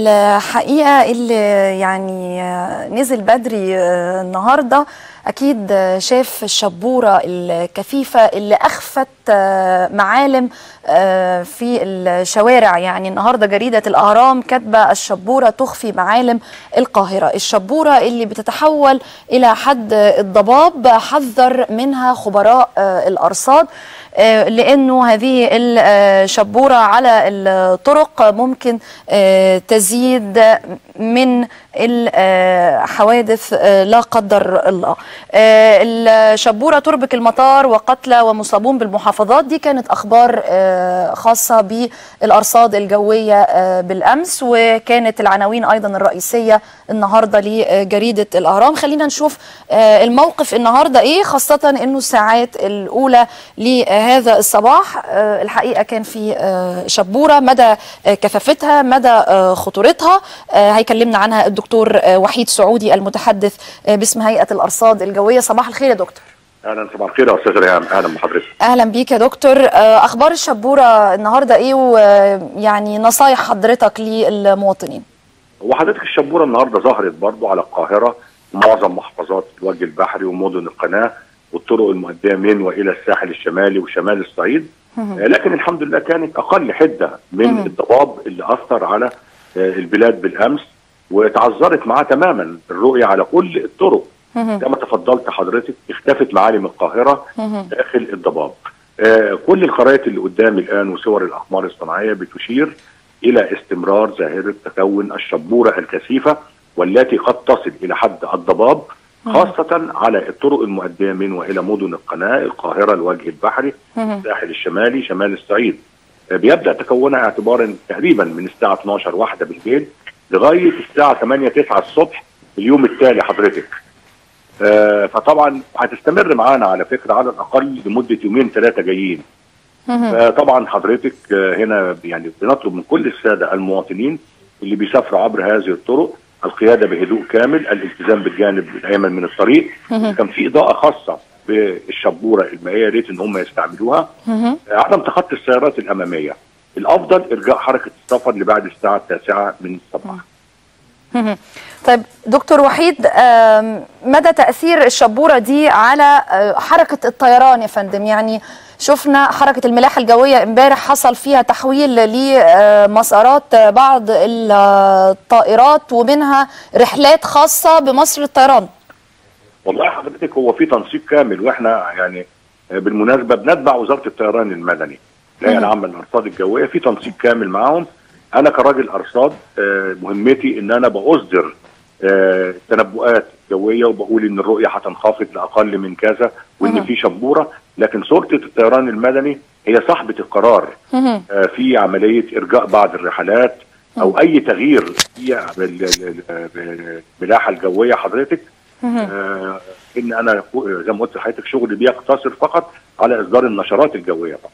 الحقيقة اللي يعني نزل بدري النهاردة أكيد شاف الشبورة الكثيفة اللي أخفت معالم في الشوارع يعني النهاردة جريدة الأهرام كاتبة الشبورة تخفي معالم القاهرة الشبورة اللي بتتحول إلى حد الضباب حذر منها خبراء الأرصاد لأنه هذه الشبورة على الطرق ممكن تزيد من الحوادث لا قدر الله الشبورة تربك المطار وقتلى ومصابون بالمحافظات دي كانت أخبار خاصة بالأرصاد الجوية بالأمس وكانت العناوين أيضا الرئيسية النهاردة لجريدة الأهرام خلينا نشوف الموقف النهاردة إيه خاصة أنه الساعات الأولى لهذا الصباح الحقيقة كان في شبورة مدى كثافتها مدى خطورتها هيكلمنا عنها الدكتور وحيد سعودي المتحدث باسم هيئة الأرصاد الجوية صباح الخير يا دكتور اهلا صباح الخير يا استاذ ريهام اهلا بحضرتك اهلا بيك يا دكتور اخبار الشبوره النهارده ايه ويعني نصايح حضرتك للمواطنين هو حضرتك الشبوره النهارده ظهرت برضو على القاهره معظم محافظات الوجه البحري ومدن القناه والطرق المؤديه من والى الساحل الشمالي وشمال الصعيد لكن الحمد لله كانت اقل حده من الضباب اللي اثر على البلاد بالامس وتعذرت معاه تماما الرؤيه على كل الطرق كما تفضلت حضرتك اختفت معالم القاهره داخل الضباب آه كل الخرائط اللي قدامي الان وصور الاقمار الصناعيه بتشير الى استمرار ظاهره تكون الشبوره الكثيفه والتي قد تصل الى حد الضباب خاصة على الطرق المؤدية من وإلى مدن القناة القاهرة الوجه البحري الساحل الشمالي شمال الصعيد آه بيبدأ تكونها اعتبارا تقريبا من الساعة 12 واحدة بالليل لغاية الساعة 8 9 الصبح اليوم التالي حضرتك آه فطبعا هتستمر معانا على فكره على الاقل لمده يومين ثلاثه جايين. فطبعا حضرتك آه هنا يعني بنطلب من كل الساده المواطنين اللي بيسافروا عبر هذه الطرق القياده بهدوء كامل، الالتزام بالجانب الايمن من الطريق، كان في اضاءه خاصه بالشبوره المائيه يا ريت ان هم يستعملوها. آه عدم تخطي السيارات الاماميه. الافضل ارجاء حركه السفر لبعد الساعه التاسعه من الصباح. طيب دكتور وحيد مدى تأثير الشبورة دي على حركة الطيران يا فندم يعني شفنا حركة الملاحة الجوية امبارح حصل فيها تحويل لمسارات بعض الطائرات ومنها رحلات خاصة بمصر للطيران والله حضرتك هو في تنسيق كامل واحنا يعني بالمناسبة بنتبع وزارة الطيران المدني الهيئة العامة للأرصاد الجوية في تنسيق كامل معاهم انا كراجل ارصاد مهمتي ان انا باصدر تنبؤات جويه وبقول ان الرؤيه هتنخفض لاقل من كذا وان في شبوره لكن سلطه الطيران المدني هي صاحبه القرار في عمليه ارجاء بعض الرحلات او اي تغيير في الملاحه الجويه حضرتك ان انا زي ما قلت لحضرتك شغلي بيقتصر فقط على اصدار النشرات الجويه فقط.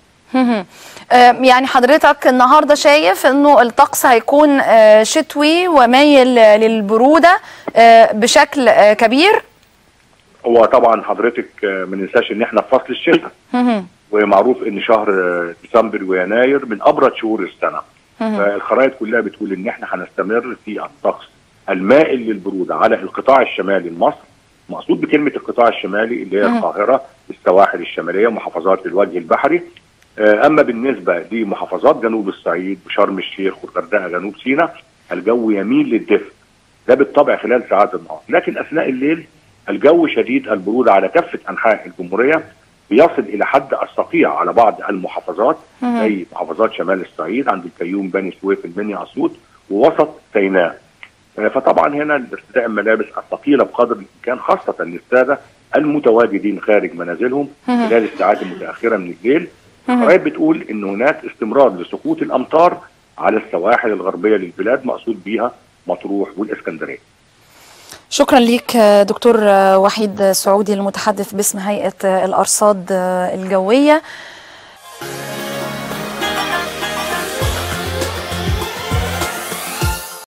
يعني حضرتك النهارده شايف انه الطقس هيكون شتوي ومايل للبروده بشكل كبير هو طبعا حضرتك ما ننساش ان احنا في فصل الشتاء ومعروف ان شهر ديسمبر ويناير من ابرد شهور السنه فالخرائط كلها بتقول ان احنا هنستمر في الطقس المائل للبروده على القطاع الشمالي لمصر مقصود بكلمه القطاع الشمالي اللي هي القاهره السواحل الشماليه محافظات الوجه البحري اما بالنسبه لمحافظات جنوب الصعيد وشرم الشيخ والغردقه جنوب سيناء الجو يميل للدفء ده بالطبع خلال ساعات النهار لكن اثناء الليل الجو شديد البروده على كافه انحاء الجمهوريه بيصل الى حد الصقيع على بعض المحافظات زي محافظات شمال الصعيد عند الفيوم بني سويف المنيا اسيوط ووسط سيناء فطبعا هنا ارتداء الملابس الثقيله بقدر الامكان خاصه للساده المتواجدين خارج منازلهم خلال الساعات المتاخره من الليل الخرائط بتقول ان هناك استمرار لسقوط الامطار على السواحل الغربيه للبلاد مقصود بيها مطروح والاسكندريه. شكرا لك دكتور وحيد سعودي المتحدث باسم هيئه الارصاد الجويه.